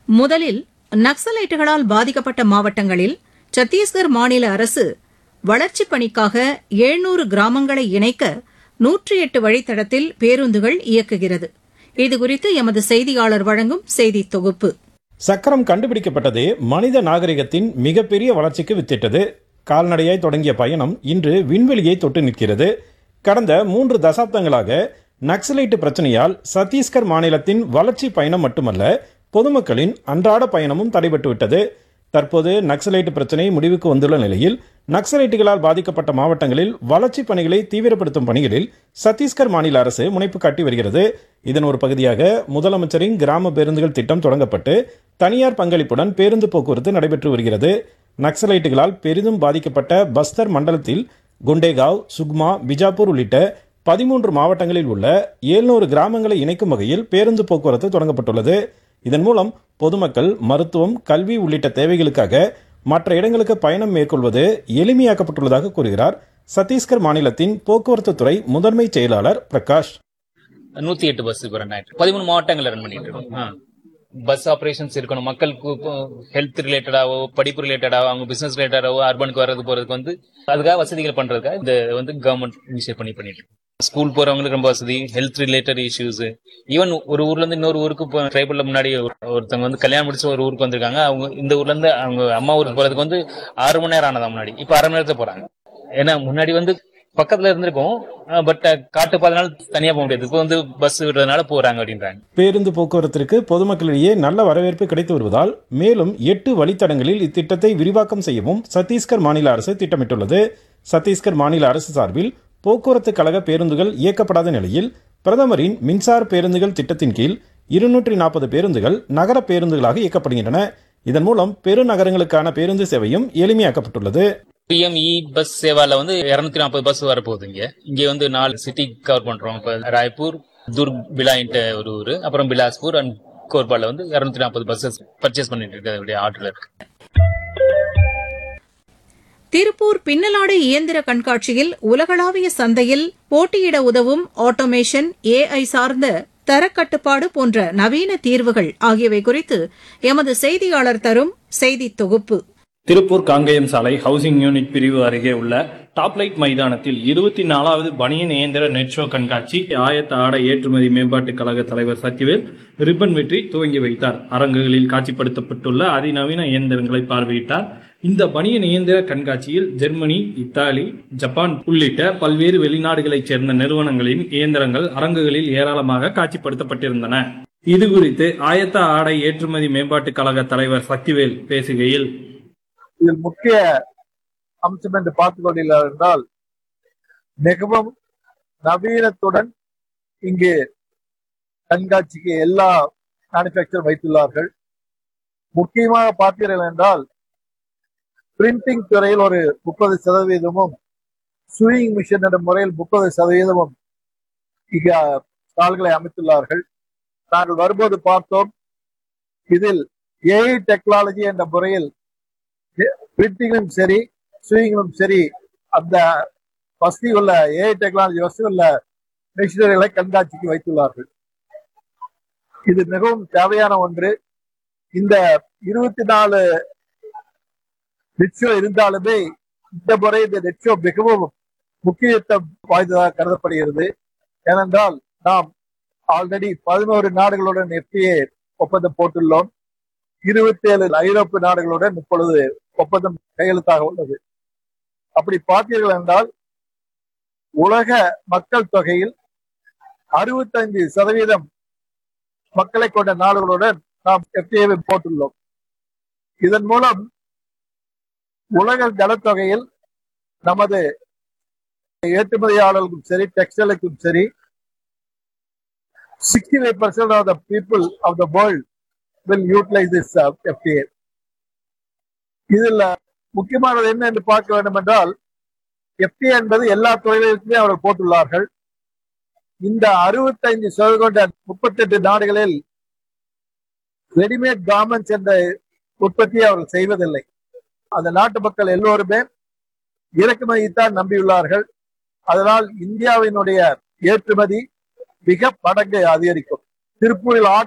முதலில் நக்சலைட்டுகளால் பாதிக்கப்பட்ட மாவட்டங்களில் சத்தீஸ்கர் மாநில அரசு வளர்ச்சிப் பணிக்காக எழுநூறு கிராமங்களை இணைக்க நூற்றி எட்டு வழித்தடத்தில் பேருந்துகள் இயக்குகிறது இதுகுறித்து எமது செய்தியாளர் வழங்கும் செய்தித் தொகுப்பு சக்கரம் கண்டுபிடிக்கப்பட்டது மனித நாகரிகத்தின் மிகப்பெரிய வளர்ச்சிக்கு வித்திட்டது கால்நடையாய் தொடங்கிய பயணம் இன்று விண்வெளியை தொட்டு நிற்கிறது கடந்த மூன்று தசாப்தங்களாக நக்சலைட்டு பிரச்சனையால் சத்தீஸ்கர் மாநிலத்தின் வளர்ச்சி பயணம் மட்டுமல்ல பொதுமக்களின் அன்றாட பயணமும் தடைபட்டு விட்டது தற்போது நக்சலைட்டு பிரச்சனை முடிவுக்கு வந்துள்ள நிலையில் நக்சலைட்டுகளால் பாதிக்கப்பட்ட மாவட்டங்களில் வளர்ச்சிப் பணிகளை தீவிரப்படுத்தும் பணிகளில் சத்தீஸ்கர் மாநில அரசு முனைப்பு காட்டி வருகிறது இதன் ஒரு பகுதியாக முதலமைச்சரின் கிராம பேருந்துகள் திட்டம் தொடங்கப்பட்டு தனியார் பங்களிப்புடன் பேருந்து போக்குவரத்து நடைபெற்று வருகிறது நக்சலைட்டுகளால் பெரிதும் பாதிக்கப்பட்ட பஸ்தர் மண்டலத்தில் குண்டேகாவ் சுக்மா பிஜாப்பூர் உள்ளிட்ட பதிமூன்று மாவட்டங்களில் உள்ள ஏழ்நூறு கிராமங்களை இணைக்கும் வகையில் பேருந்து போக்குவரத்து தொடங்கப்பட்டுள்ளது இதன் மூலம் பொதுமக்கள் மருத்துவம் கல்வி உள்ளிட்ட தேவைகளுக்காக மற்ற இடங்களுக்கு பயணம் மேற்கொள்வது எளிமையாக்கப்பட்டுள்ளதாக கூறுகிறார் சத்தீஸ்கர் மாநிலத்தின் போக்குவரத்து துறை முதன்மை செயலாளர் பிரகாஷ் நூத்தி எட்டு பஸ் இப்போ ரன் ஆயிட்டு பதிமூணு மாவட்டங்கள்ல ரன் பண்ணிட்டு இருக்கோம் பஸ் ஆபரேஷன்ஸ் இருக்கணும் மக்களுக்கு ஹெல்த் ரிலேட்டடாவோ படிப்பு ரிலேட்டடாவோ அவங்க பிசினஸ் ரிலேட்டடாவோ அர்பனுக்கு வர்றது போறதுக்கு வந்து அதுக்காக வசதிகள் பண்றதுக்காக இந்த வந்து கவர்மெண்ட் இனிஷியேட் பண்ணி பண்ணிட்டு இருக்கு ஸ்கூல் போறவங்களுக்கு ரொம்ப வசதி ஹெல்த் ரிலேட்டட் இஷ்யூஸ் ஈவன் ஒரு ஊர்ல இருந்து இன்னொரு ஊருக்கு இப்போ ட்ரைபல்ல முன்னாடி ஒருத்தவங்க வந்து கல்யாணம் முடிச்சு ஒரு ஊருக்கு வந்திருக்காங்க அவங்க இந்த ஊர்ல இருந்து அவங்க அம்மா ஊருக்கு போறதுக்கு வந்து ஆறு மணி நேரம் ஆனதா முன்னாடி இப்ப அரை மணி நேரத்துல போறாங்க ஏன்னா முன்னாடி வந்து பக்கத்துல இருந்திருக்கும் பட் காட்டு பாதனால தனியா போக முடியாது இப்போ வந்து பஸ் விடுறதுனால போறாங்க அப்படின்றாங்க பேருந்து போக்குவரத்திற்கு பொதுமக்களிடையே நல்ல வரவேற்பு கிடைத்து வருவதால் மேலும் எட்டு வழித்தடங்களில் இத்திட்டத்தை விரிவாக்கம் செய்யவும் சத்தீஸ்கர் மாநில அரசு திட்டமிட்டுள்ளது சத்தீஸ்கர் மாநில அரசு சார்பில் போக்குவரத்து கழக பேருந்துகள் இயக்கப்படாத நிலையில் பிரதமரின் மின்சார பேருந்துகள் திட்டத்தின் கீழ் இருநூற்றி நாற்பது பேருந்துகள் நகர பேருந்துகளாக இயக்கப்படுகின்றன இதன் மூலம் பெருநகரங்களுக்கான பேருந்து சேவையும் எளிமையாக்கப்பட்டுள்ளது பிஎம்இ பஸ் சேவால வந்து இருநூத்தி நாற்பது பஸ் வரப்போகுது இங்க இங்க வந்து நாலு சிட்டி கவர் பண்றோம் இப்ப ராய்ப்பூர் துர்க் பிலாயின்ட்டு ஒரு ஊர் அப்புறம் பிலாஸ்பூர் அண்ட் கோர்பால வந்து இருநூத்தி நாற்பது பஸ்ஸஸ் பர்ச்சேஸ் பண்ணிட்டு இருக்கு ஆர்டர்ல இருக்கு திருப்பூர் பின்னலாடை இயந்திர கண்காட்சியில் உலகளாவிய சந்தையில் போட்டியிட உதவும் ஆட்டோமேஷன் ஏஐ சார்ந்த தரக்கட்டுப்பாடு போன்ற நவீன தீர்வுகள் ஆகியவை குறித்து எமது செய்தியாளர் தரும் செய்தித் தொகுப்பு திருப்பூர் காங்கேயம் சாலை ஹவுசிங் யூனிட் பிரிவு அருகே உள்ள டாப்லைட் மைதானத்தில் இருபத்தி நாலாவது பனியன் இயந்திர நெட் ஷோ கண்காட்சி ஆயத்த ஆடை ஏற்றுமதி மேம்பாட்டுக் கழக தலைவர் சத்யவேல் ரிப்பன் வெற்றி துவங்கி வைத்தார் அரங்குகளில் காட்சிப்படுத்தப்பட்டுள்ள அதிநவீன இயந்திரங்களை பார்வையிட்டார் இந்த பனியன் இயந்திர கண்காட்சியில் ஜெர்மனி இத்தாலி ஜப்பான் உள்ளிட்ட பல்வேறு வெளிநாடுகளைச் சேர்ந்த நிறுவனங்களின் இயந்திரங்கள் அரங்குகளில் ஏராளமாக காட்சிப்படுத்தப்பட்டிருந்தன இது குறித்து ஆயத்த ஆடை ஏற்றுமதி மேம்பாட்டுக் கழக தலைவர் சக்திவேல் பேசுகையில் இதில் முக்கிய அம்சம் என்று பார்த்துக் கொண்டீர்கள் என்றால் மிகவும் நவீனத்துடன் இங்கு கண்காட்சிக்கு எல்லா மேனுபேக்சர் வைத்துள்ளார்கள் முக்கியமாக பார்த்தீர்கள் என்றால் பிரிண்டிங் துறையில் ஒரு முப்பது சதவீதமும் சுயிங் மிஷின் என்ற முறையில் முப்பது சதவீதமும் இங்க ஸ்டால்களை அமைத்துள்ளார்கள் நாங்கள் வரும்போது பார்த்தோம் இதில் ஏஐ டெக்னாலஜி என்ற முறையில் பிரிண்டிங்கிலும் சரி சுயிங்கிலும் சரி அந்த வசதி உள்ள ஏஐ டெக்னாலஜி வசதி உள்ள மிஷினரிகளை கண்காட்சிக்கு வைத்துள்ளார்கள் இது மிகவும் தேவையான ஒன்று இந்த இருபத்தி நாலு நெட்ஷோ இருந்தாலுமே இந்த முறை இந்த நெட்ஷோ மிகவும் முக்கியத்துவம் வாய்ந்ததாக கருதப்படுகிறது ஏனென்றால் நாம் ஆல்ரெடி பதினோரு நாடுகளுடன் எஃப்டிஏ ஒப்பந்தம் போட்டுள்ளோம் இருபத்தி ஏழு ஐரோப்பிய நாடுகளுடன் இப்பொழுது ஒப்பந்தம் கையெழுத்தாக உள்ளது அப்படி பார்த்தீர்கள் என்றால் உலக மக்கள் தொகையில் அறுபத்தைந்து சதவீதம் மக்களை கொண்ட நாடுகளுடன் நாம் எஃப்டிஏவை போட்டுள்ளோம் இதன் மூலம் உலக ஜனத்தொகையில் நமது ஏற்றுமதியாளர்களுக்கும் சரி டெக்ஸ்டைலுக்கும் சரி sixty five percent of the people of the world will utilise this FTA இதில் முக்கியமானது என்ன என்று பார்க்க வேண்டும் என்றால் எஃப்டிஏ என்பது எல்லா தொழில்களுக்குமே அவர்கள் போட்டுள்ளார்கள் இந்த அறுபத்தைந்து சதவீதம் கொண்ட முப்பத்தெட்டு நாடுகளில் ரெடிமேட் கார்மெண்ட்ஸ் என்ற உற்பத்தியை அவர்கள் செய்வதில்லை அந்த நாட்டு மக்கள் எல்லோருமே இறக்குமதியைத்தான் நம்பியுள்ளார்கள் அதனால் இந்தியாவினுடைய ஏற்றுமதி மிக மடங்கு அதிகரிக்கும் திருப்பூரில்